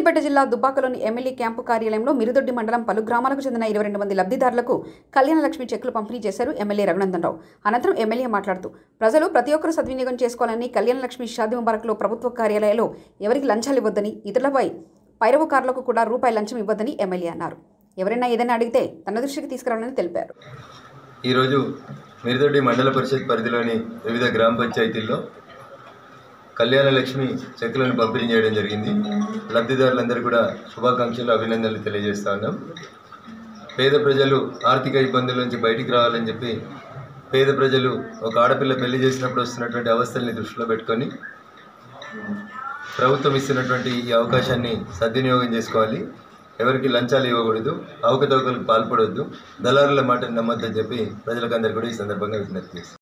సిద్దిపేట జిల్లా దుబ్బాకలోని MLA camp కార్యాలయంలో మిరుదొడ్డి మండలం పలు గ్రామాలకు చెందిన ఇరవై రెండు మంది లబ్ధిదారులకు కళ్యాణ లక్ష్మి చెక్కులు పంపిణీ చేశారు ఎమ్మెల్యే రఘునందన్ రావు అనంతరం ఎమ్మెల్యే మాట్లాడుతూ ప్రజలు ప్రతి ఒక్కరూ సద్వినియోగం చేసుకోవాలని కళ్యాణ లక్ష్మి షాది ముబారక్లో ప్రభుత్వ కార్యాలయాల్లో ఎవరికి లంచాలు ఇవ్వద్దని ఇతరులపై పైరవకారులకు కూడా రూపాయి లంచం ఇవ్వద్దని ఎమ్మెల్యే అన్నారు ఎవరైనా ఏదైనా అడిగితే తన దృష్టికి తీసుకురావాలని తెలిపారు ఈరోజు మిరుదొడ్డి మండల పరిషత్ పరిధిలోని వివిధ గ్రామ పంచాయతీల్లో కళ్యాణ లక్ష్మి చెక్కులను పంపిణీ చేయడం జరిగింది లబ్ధిదారులందరూ కూడా శుభాకాంక్షలు అభినందనలు తెలియజేస్తా ఉన్నాం పేద ప్రజలు ఆర్థిక ఇబ్బందుల నుంచి బయటికి రావాలని చెప్పి పేద ప్రజలు ఒక ఆడపిల్ల పెళ్లి చేసినప్పుడు వస్తున్నటువంటి అవస్థల్ని దృష్టిలో పెట్టుకొని ప్రభుత్వం ఇస్తున్నటువంటి ఈ అవకాశాన్ని సద్వినియోగం చేసుకోవాలి ఎవరికి లంచాలు ఇవ్వకూడదు అవకతవకలకు పాల్పడవద్దు దళారుల మాటను నమ్మొద్దని చెప్పి ప్రజలకందరూ కూడా ఈ సందర్భంగా విజ్ఞప్తి చేస్తాం